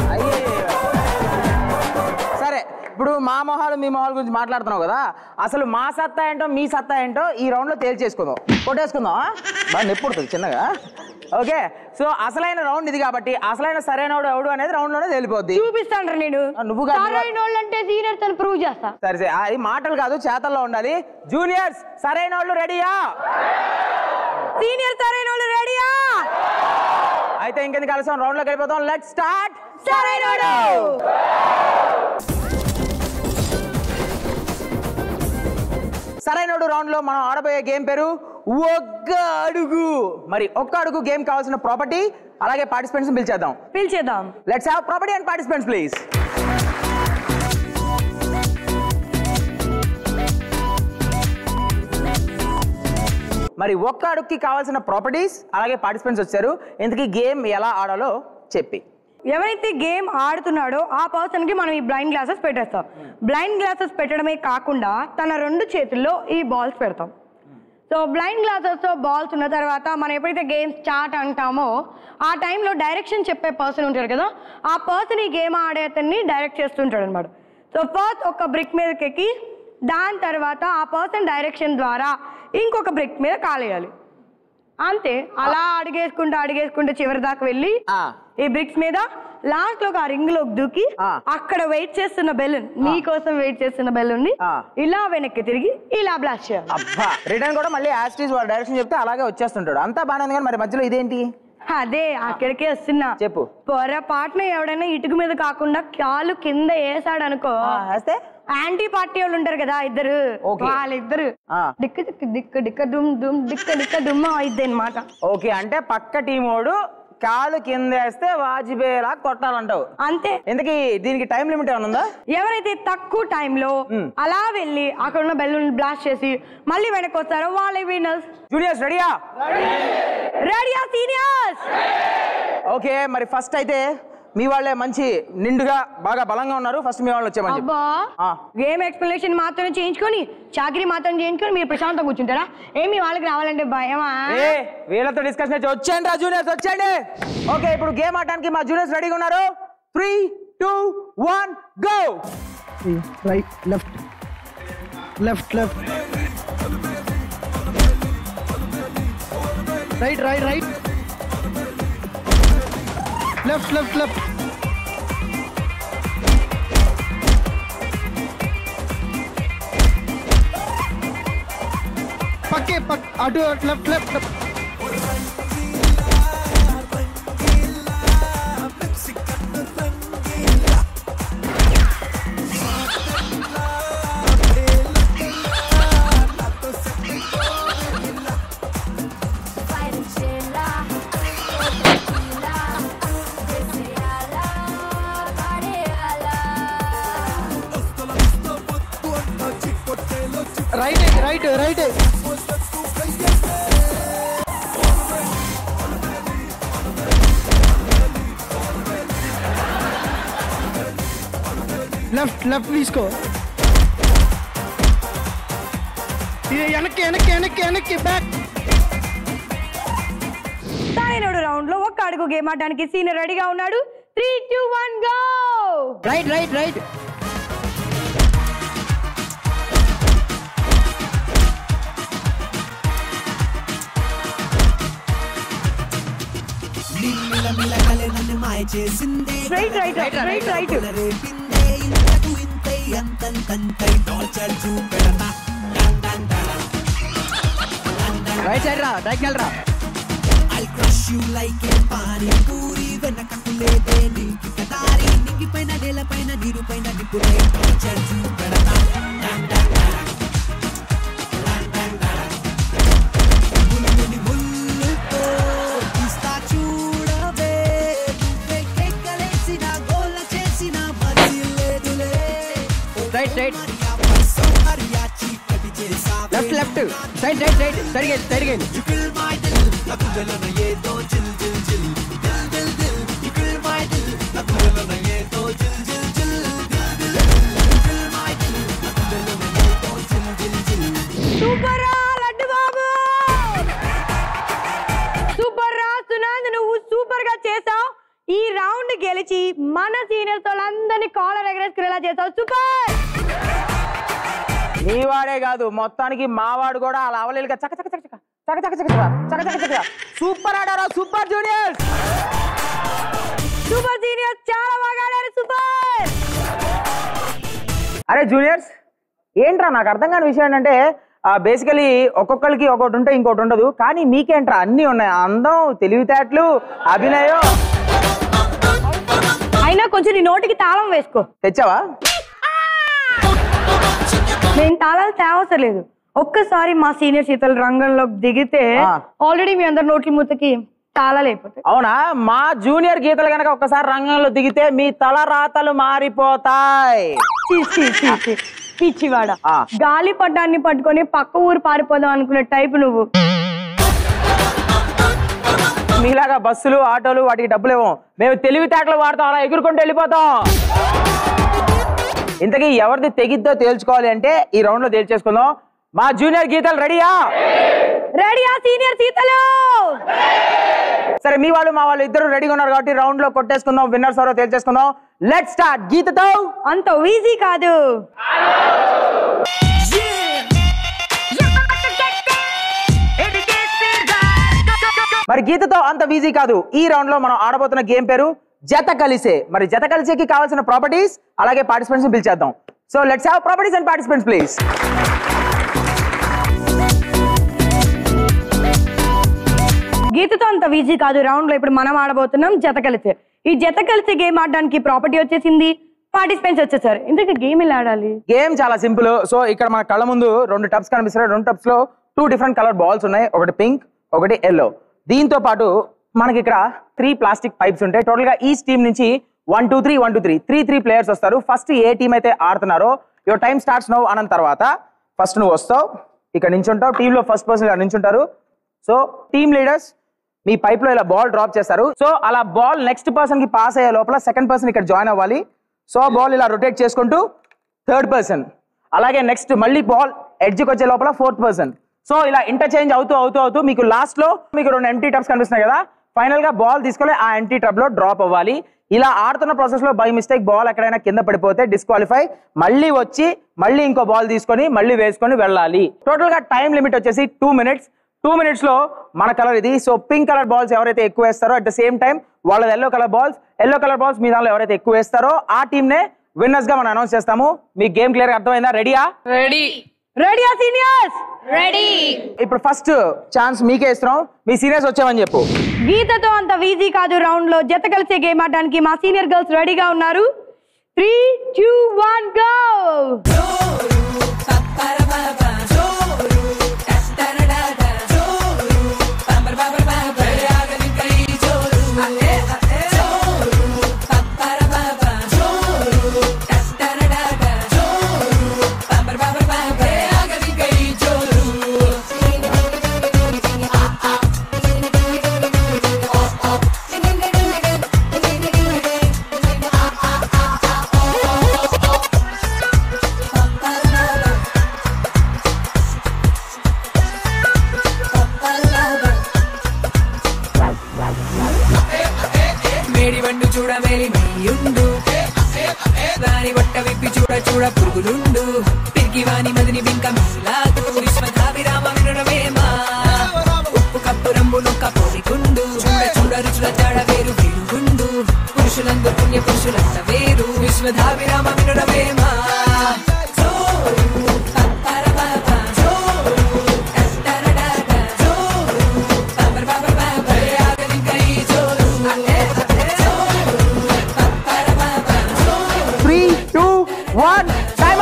S4: సరే ఇప్పుడు మా మొహాలు మీ మొహాల గురించి మాట్లాడుతున్నావు కదా అసలు మా సత్తా ఏంటో మీ సత్తా ఏంటో ఈ రౌండ్ లో తేల్చేసుకుందాం కొట్టేసుకుందాం ఆ? బాగా నొప్పి పుడుతుంది చిన్నగా ఓకే సో అసలైన రౌండ్ ఇది కాబట్టి అసలైన సరైన ఎవడు అనేది రౌండ్ లోనే తెలిపోద్ది
S3: చూపిస్తాను నేను
S4: నువ్వు కాదు.
S3: సరైనోళ్ళు అంటే సీనియర్స్ అని ప్రూవ్ చేస్తా
S4: సరే సరే అది మాటలు కాదు చేతల్లో ఉండాలి జూనియర్స్ సరైన వాళ్ళు రెడీయా
S3: సీనియర్ సరైనోళ్ళు రెడీయా
S4: అయితే ఇంకెందుకు కలిసాం రౌండ్ లోకి వెళ్ళిపోతాం లెట్ స్టార్ట్
S3: సరైనోడు
S4: సరైనడు రౌండ్ లో మనం ఆడబోయే గేమ్ పేరు ఒక్క అడుగు మరి ఒక్క అడుగు గేమ్ కావాల్సిన ప్రాపర్టీ అలాగే పార్టిసిపెంట్స్ పిలిచేద్దాం
S3: పిలిచేద్దాం
S4: let's have property and participants please మరి ఒక్క అడుగుకి కావాల్సిన ప్రాపర్టీస్ అలాగే పార్టిసిపెంట్స్ వచ్చారు ఇంతకీ గేమ్ ఎలా ఆడాలో చెప్పి
S3: ఎవరైతే గేమ్ ఆడుతున్నాడో ఆ పర్సన్ కి మనం ఈ బ్లైండ్ గ్లాసెస్ పెట్టేస్తాం బ్లైండ్ గ్లాసెస్ పెట్టడమే కాకుండా తన రెండు చేతుల్లో ఈ బాల్స్ పెడతాం సో బ్లైండ్ గ్లాసెస్ తో బాల్స్ ఉన్న తర్వాత మనం ఎప్పుడైతే గేమ్ స్టార్ట్ అంటామో ఆ టైంలో డైరెక్షన్ చెప్పే పర్సన్ ఉంటారు కదా ఆ పర్సన్ ఈ గేమ్ ఆడే అతన్ని డైరెక్ట్ చేస్తుంటాడు అనమాట సో ఫస్ట్ ఒక బ్రిక్ మీదకి ఎక్కి దాని తర్వాత ఆ పర్సన్ డైరెక్షన్ ద్వారా ఇంకొక బ్రిక్ మీద కాలేయాలి అంతే అలా అడిగేసుకుంటూ అడిగేసుకుంటూ చివరి దాకా వెళ్ళి ఈ బ్రిక్స్ మీద లాస్ట్ లో ఒక రింగ్ లోకి దూకి అక్కడ వెయిట్ చేస్తున్న బెలూన్ నీ కోసం వెయిట్ చేస్తున్న బెలూన్ ని ఇలా వెనక్కి తిరిగి ఇలా బ్లాస్ట్ చేయాలి
S4: అబ్బా రిటర్న్ కూడా మళ్ళీ యాస్టీజ్ వాళ్ళ డైరెక్షన్ చెప్తే అలాగే వచ్చేస్తుంటాడు అంతా బాగానే ఉంది కానీ మరి మధ్యలో ఇదేంటి
S3: అదే అక్కడికే వస్తున్నా
S4: చెప్పు
S3: పొరపాటున ఎవడైనా ఇటుక మీద కాకుండా కాలు కింద వేసాడు అనుకో
S4: వేస్తే
S3: యాంటీ పార్టీ వాళ్ళు ఉంటారు కదా ఇద్దరు
S4: Okay.
S3: వాళ్ళిద్దరు డిక్క డిక్క డిక్క డిక్క డుమ్ డుమ్ డిక్క డిక్క డుమ్ అయిద్ది అనమాట
S4: ఓకే అంటే పక్క టీం వాడు కాలు కింద వేస్తే వాజ్పేయిలా కొట్టాలంటావు
S3: అంతే
S4: ఇంతకీ దీనికి టైం లిమిట్ ఏమైనా ఉందా
S3: ఎవరైతే తక్కువ టైంలో అలా వెళ్ళి అక్కడ ఉన్న బెలూన్ బ్లాస్ట్ చేసి మళ్ళీ వెనక్కి వస్తారో వాళ్ళే విన్నర్స్
S4: జూనియర్స్ రెడీయా
S3: రెడీయా సీనియర్స్
S4: ఓకే మరి ఫస్ట్ అయితే మీ వాళ్ళే మంచి నిండుగా బాగా బలంగా ఉన్నారు ఫస్ట్ మీ వాళ్ళు వచ్చేమని చెప్పు.
S3: అబ్బా
S4: ఆ.
S3: గేమ్ ఎక్స్ప్లెనేషన్ మాత్రమే చేయించుకొని చాకరీ మాత్రం చేయించుకొని మీరు ప్రశాంతంగా కూర్చుంటారా ఏమి వాళ్ళకి రావాలంటే భయమా
S4: ఏ వీళ్ళతో డిస్కషన్ అయితే వచ్చేయండి రా జూనియర్స్ వచ్చేయండి ఓకే ఇప్పుడు గేమ్ ఆడడానికి మా జూనియర్స్ రెడీగా ఉన్నారు three two one go
S18: right left left left right right right left left left పక్కే పక్ అటు left left right right right left left తీసుకో ఇది వెనక్కి వెనక్కి వెనక్కి వెనక్కి బ్యాక్
S3: తాయినోడు రౌండ్ లో ఒక్క అడుగు గేమ్ ఆడడానికి సీనియర్ రెడీగా ఉన్నాడు three two one go
S18: right right right
S3: right right right right
S18: right side రా రైట్ రా
S19: I'll crush you like a pani puri వెనకకు లేదే నీకు కదారి నింగిపైన నేలపైన నీరుపైన నిప్పులై టార్చర్ చూపెడతా don don don. Don don don. ముల్లుని ముల్లుతో తీస్తా చూడవే నువ్వే కేకలేసిన గోల చేసిన మతి లేదులే
S18: రైట్ రైట్
S19: మరియా చీకటి చేసా
S18: left left side side side సరిగా సరిగా
S19: You kill my dill, నా గుండెలోన ఏదో చిల్ చిల్ చిల్ దిల్ దిల్ దిల్ You kill my dill, నా గుండెలోన ఏదో చిల్ చిల్ చిల్ దిల్ దిల్ దిల్ You kill my dill, నా గుండెలోన ఏదో చిల్ చిల్ చిల్
S3: సూపర్ రా లడ్డు బాబు సూపర్ రా సునాంద్ నువ్వు సూపర్ గా చేసావు ఈ రౌండ్ గెలిచి మన సీనియర్స్ వాళ్ళందరినీ కాలర్ ఎగరేసుకునేలా చేసావు సూపర్
S4: నీ వాడే కాదు మొత్తానికి మావాడు కూడా అలా అవలేలుగా చక చక చక చక చక చక చక చక చక చక సూపర్ ఆడారా సూపర్ జూనియర్స్
S3: సూపర్ సీనియర్స్ చాలా బాగా ఆడారు సూపర్
S4: అరే జూనియర్స్ ఏంట్రా నాకు అర్థం కాని విషయం ఏంటంటే బేసికలీ ఒక్కొక్కరికి ఒక్కొక్కటి ఉంటే ఇంకోటి ఉండదు కానీ మీకేంట్రా అన్నీ ఉన్నాయి అందం తెలివితేటలు అభినయం
S3: అయినా కొంచెం నీ నోటికి తాళం వేసుకో
S4: తెచ్చావా
S3: నేను తాళాలు తేవసరం లేదు ఒక్కసారి మా సీనియర్ శీతల రంగంలోకి దిగితే ఆల్రెడీ మీ అందరి నోట్ల మూతకి తాళాలు అయిపోతాయి
S4: అవునా మా జూనియర్ గీతలు కనుక ఒక్కసారి రంగంలో దిగితే మీ తల రాతలు మారిపోతాయి
S3: ఛీ, ఛీ, ఛీ, ఛీ. పిచ్చివాడ గాలి పడ్డాన్ని పట్టుకొని పక్క ఊరు పారిపోదాం అనుకునే టైప్ నువ్వు
S4: మీలాగా బస్సులు ఆటోలు వాటికి డబ్బులు ఇవ్వం మేము తెలివితేటలు వాడతాం అలా ఎగురుకుంటూ వెళ్ళిపోతాం ఇంతకీ ఎవరిది తెగిద్దో తేల్చుకోవాలి అంటే ఈ రౌండ్ లో తేల్చేసుకుందాం మా జూనియర్ గీతలు రెడీయా
S3: రెడీయా సీనియర్ సీతలు
S4: సరే మీ వాళ్ళు మా వాళ్ళు ఇద్దరు రెడీగా ఉన్నారు కాబట్టి రౌండ్ లో కొట్టేసుకుందాం విన్నర్స్ ఎవరో తేల్చేసుకుందాం లెట్ స్టార్ట్ గీతతో
S3: అంత ఈజీ కాదు
S4: మరి గీతతో అంత ఈజీ కాదు ఈ రౌండ్ లో మనం ఆడబోతున్న గేమ్ పేరు జత కలిసే మరి జత కలిసేకి కావాల్సిన ప్రాపర్టీస్ అలాగే పార్టిసిపెంట్స్ పిలిచేద్దాం so let's have properties and participants please
S3: గీతతో అంత ఈజీ కాదు రౌండ్ లో ఇప్పుడు మనం ఆడబోతున్నాం జత కలిసి ఈ జత కలిసి గేమ్ ఆడడానికి ప్రాపర్టీ వచ్చేసింది పార్టిసిపెంట్స్ వచ్చేసారు ఇంతకీ గేమ్ ఎలా ఆడాలి
S4: గేమ్ చాలా సింపుల్ సో ఇక్కడ మన కళ్ళ ముందు రెండు టబ్స్ కనిపిస్తున్నాయి రెండు టబ్స్ లో టూ డిఫరెంట్ కలర్ బాల్స్ ఉన్నాయి ఒకటి పింక్ ఒకటి ఎల్లో దీంతో పాటు మనకి ఇక్కడ త్రీ ప్లాస్టిక్ పైప్స్ ఉంటాయి టోటల్ గా ఈ టీమ్ నుంచి one two three one two three three three players వస్తారు ఫస్ట్ ఏ టీం అయితే ఆడుతున్నారో యువర్ టైం స్టార్ట్స్ నో అన్న తర్వాత ఫస్ట్ నువ్వు వస్తావు ఇక్కడ నించుంటావు టీంలో ఫస్ట్ పర్సన్ ఇలా నించుంటారు సో టీమ్ లీడర్స్ మీ పైప్ లో ఇలా బాల్ డ్రాప్ చేస్తారు సో అలా బాల్ నెక్స్ట్ పర్సన్ కి పాస్ అయ్యే లోపల సెకండ్ పర్సన్ ఇక్కడ జాయిన్ అవ్వాలి సో బాల్ ఇలా రొటేట్ చేసుకుంటూ థర్డ్ పర్సన్ అలాగే నెక్స్ట్ మళ్ళీ బాల్ ఎడ్జ్కి వచ్చే లోపల ఫోర్త్ పర్సన్ సో ఇలా ఇంటర్చేంజ్ అవుతూ అవుతూ అవుతూ మీకు లాస్ట్ లో మీకు రెండు ఎంటీ టబ్స్ కనిపిస్తున్నాయి కదా ఫైనల్ గా బాల్ తీసుకొని ఆ ఎంటీ టబ్ లో డ్రాప్ అవ్వాలి ఇలా ఆడుతున్న ప్రాసెస్ లో బై మిస్టేక్ బాల్ ఎక్కడైనా కింద పడిపోతే డిస్క్వాలిఫై మళ్ళీ వచ్చి మళ్ళీ ఇంకో బాల్ తీసుకొని మళ్ళీ వేసుకొని వెళ్ళాలి టోటల్ గా టైం లిమిట్ వచ్చేసి టూ మినిట్స్ టూ మినిట్స్ లో మన కలర్ ఇది సో పింక్ కలర్ బాల్స్ ఎవరైతే ఎక్కువ వేస్తారో అట్ ద సేమ్ టైం వాళ్ళది yellow colour balls yellow colour balls మీ దానిలో ఎవరైతే ఎక్కువ వేస్తారో ఆ టీమ్ నే విన్నర్స్ గా మనం అనౌన్స్ చేస్తాము మీ గేమ్ క్లియర్ అర్థమైందా రెడీయా
S10: రెడీ
S3: రెడీయా సీనియర్స్
S11: రెడీ
S4: ఇప్పుడు ఫస్ట్ ఛాన్స్ మీకే ఇస్తున్నాం మీ సీనియర్స్ వచ్చామని చెప్పు
S3: గీతతో అంత ఈజీ కాదు రౌండ్ లో జత కలిసే గేమ్ ఆడడానికి మా సీనియర్ గర్ల్స్ రెడీగా ఉన్నారు త్రీ టూ వన్ గో
S19: మేడి బండు చూడ మేలి మెయ్యుండు రాని బట్ట విప్పి చూడ చూడ పురుగులుండు పిరికి వాని మదిని బింక మీలాదు విశ్వధాభిరామ వినురవేమా ఉప్పు కప్పు రంబు నొక్క పొడిగుండు చూడ చూడ రుచుల జాడ వేరు వేరుగుండు పురుషులందు పుణ్య పురుషులంత వేరు విశ్వధాభిరామ వినురవేమా
S4: three two one time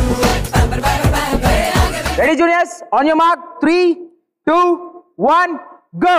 S4: ready juniors on your mark three two one go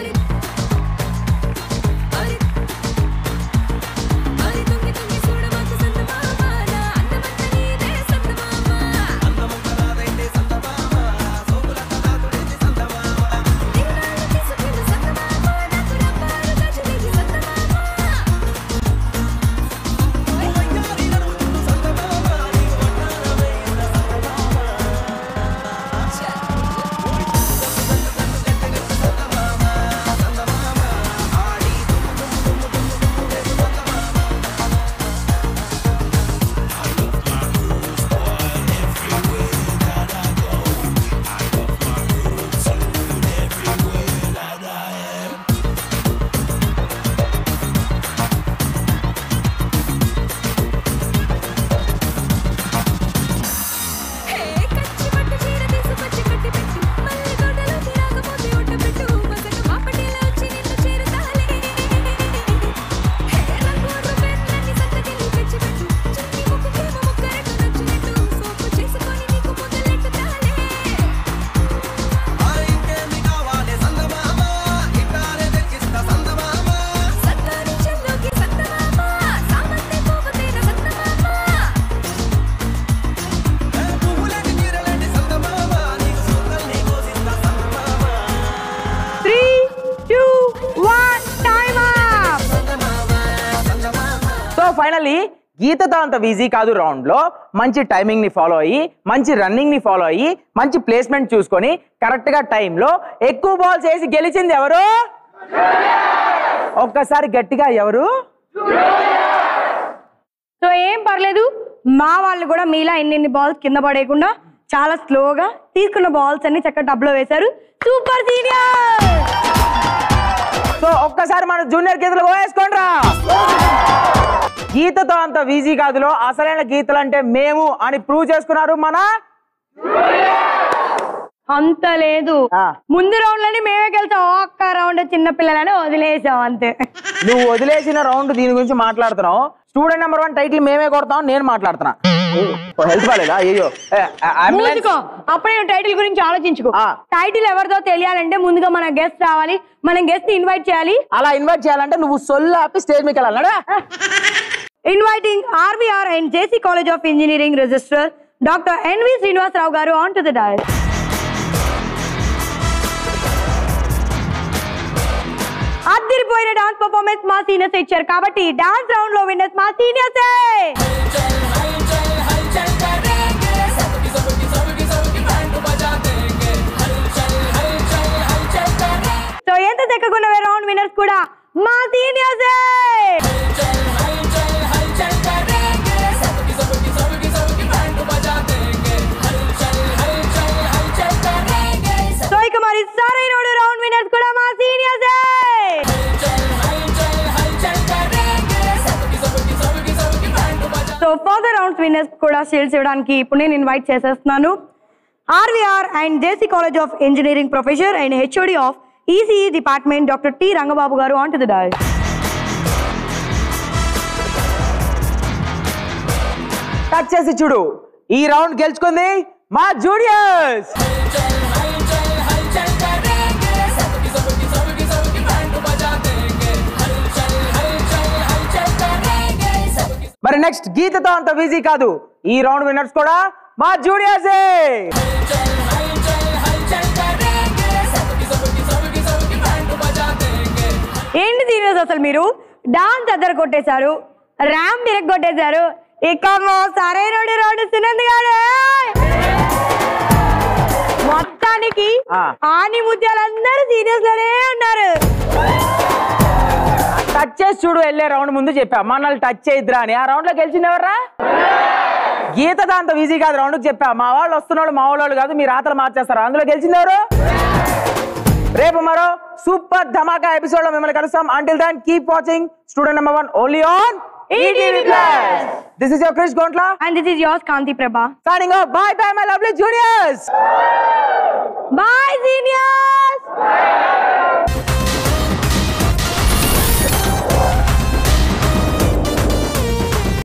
S3: three two one time
S4: so finally గీతతో అంత ఈజీ కాదు రౌండ్ లో మంచి టైమింగ్ ని ఫాలో అయ్యి మంచి రన్నింగ్ ని ఫాలో అయ్యి మంచి ప్లేస్మెంట్ చూసుకొని కరెక్ట్ గా టైంలో ఎక్కువ బాల్స్ వేసి గెలిచింది ఎవరు ఒక్కసారి గట్టిగా ఎవరు
S3: సో ఏం పర్లేదు మా వాళ్ళు కూడా మీలా ఎన్ని బాల్స్ కింద పడేయకుండా చాలా స్లోగా తీసుకున్న బాల్స్ అన్ని చక్కగా టబ్లో వేశారు సూపర్ సీనియర్
S4: సో ఒక్కసారి మన జూనియర్ గీతలు వేసుకోండి రా గీతతో అంత ఈజీ కాదులో అసలైన గీతలు అంటే మేము అని ప్రూవ్ చేసుకున్నారు మన
S3: అంత లేదు ముందు రౌండ్ లోని మేమే గెలిచాం ఒక్క రౌండ్ చిన్న పిల్లలని వదిలేసాం అంతే
S4: నువ్వు వదిలేసిన రౌండ్ దీని గురించి మాట్లాడుతున్నావు స్టూడెంట్ నెంబర్ వన్ టైటిల్ మేమే కొడతాం నేను మాట్లాడుతున్నా హెల్త్ బాగాలేదా అయ్యో ఏ, అంబులెన్స్
S3: మూసుకో అప్పుడే నువ్వు టైటిల్ గురించి ఆలోచించుకో టైటిల్ ఎవరిదో తెలియాలంటే ముందుగా మన గెస్ట్ రావాలి మనం గెస్ట్ ఇన్వైట్ చేయాలి
S4: అలా ఇన్వైట్ చేయాలంటే నువ్వు సొల్లు ఆపి స్టేజ్ మీకు వెళ్ళాలడా
S3: inviting RVR and JC college of engineering registrar doctor NV Srinivasarao గారు ఆన్ టు ద డయల్ అద్దరిపోయిన డాన్స్ పర్ఫార్మెన్స్ మా సీనియర్స్ ఇచ్చారు కాబట్టి డాన్స్ రౌండ్ లో విన్నర్స్ మా సీనియర్స్ సో ఎంత దక్కకున్న రౌండ్ విన్నర్స్ కూడా మా సీనియర్స్ సో ఇక మరి సరైన రౌండ్ విన్నర్స్ కూడా మా seniors so further rounds winners కూడా షీల్డ్స్ ఇవ్వడానికి ఇప్పుడు నేను ఇన్వైట్ చేసేస్తున్నాను RVR and JC college of engineering professor and HOD of ECE department doctor T Rangababu గారు on to the dais
S4: touch చేసి చూడు ఈ రౌండ్ గెలుచుకుంది మా జూనియర్స్ మరి నెక్స్ట్ గీతతో అంత ఈజీ కాదు ఈ రౌండ్ విన్నర్స్ కూడా మా జూనియర్సే
S3: ఏంటి సీనియర్స్ అసలు మీరు డాన్స్ అద్దరు కొట్టేశారు ర్యామ్ తిరగ కొట్టేశారు ఇక మా సరైన రోడ్డు సునంద్ గారు మొత్తానికి ఆని ముత్యాలందరూ సీనియర్స్ లోనే ఉన్నారు
S4: టచ్ చేసి చూడు వెళ్ళే రౌండ్ ముందు చెప్పా మనల్ని టచ్ చేయద్దురా అని ఆ రౌండ్ లో గెలిచింది ఎవర్రా గీత దాంతో ఈజీ కాదు రౌండ్ చెప్పా మా వాళ్ళు వస్తున్నాడు మా వాళ్ళు కాదు మీ రాతలు మార్చేస్తారు అందులో గెలిచింది ఎవరు రేపు మరో సూపర్ ధమాకా ఎపిసోడ్ లో మిమ్మల్ని కలుస్తాం until then keep watching student number one only on ETV plus this is your Krish Gontla
S3: and this is yours Kanthi Prabha
S4: signing off bye bye my lovely juniors
S3: bye senior